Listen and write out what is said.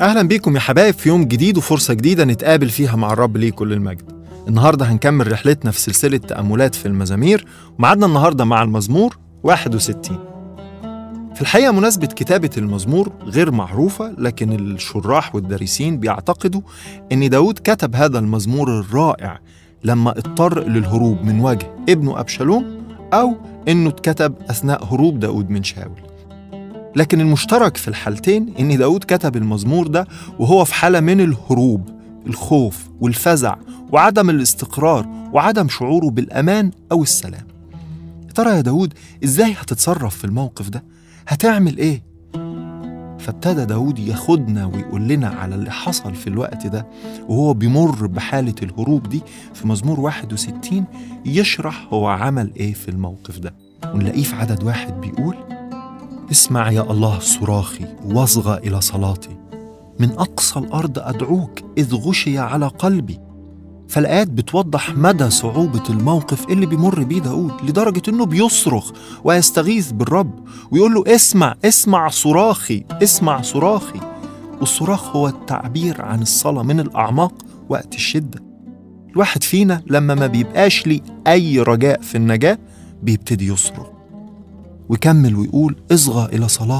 أهلا بيكم يا حبايب في يوم جديد وفرصة جديدة نتقابل فيها مع الرب ليه كل المجد النهاردة هنكمل رحلتنا في سلسلة تأملات في المزامير ومعادنا النهاردة مع المزمور 61 في الحقيقة مناسبة كتابة المزمور غير معروفة لكن الشراح والدارسين بيعتقدوا أن داود كتب هذا المزمور الرائع لما اضطر للهروب من وجه ابنه أبشالوم أو أنه اتكتب أثناء هروب داود من شاول لكن المشترك في الحالتين ان داود كتب المزمور ده وهو في حاله من الهروب الخوف والفزع وعدم الاستقرار وعدم شعوره بالامان او السلام يا ترى يا داود ازاي هتتصرف في الموقف ده هتعمل ايه فابتدى داود ياخدنا ويقول لنا على اللي حصل في الوقت ده وهو بيمر بحالة الهروب دي في مزمور 61 يشرح هو عمل ايه في الموقف ده ونلاقيه في عدد واحد بيقول اسمع يا الله صراخي واصغى الى صلاتي من اقصى الارض ادعوك اذ غشي على قلبي فالايات بتوضح مدى صعوبه الموقف اللي بيمر بيه داود لدرجه انه بيصرخ ويستغيث بالرب ويقول له اسمع اسمع صراخي اسمع صراخي والصراخ هو التعبير عن الصلاه من الاعماق وقت الشده الواحد فينا لما ما بيبقاش ليه اي رجاء في النجاه بيبتدي يصرخ ويكمل ويقول اصغى الى صلاه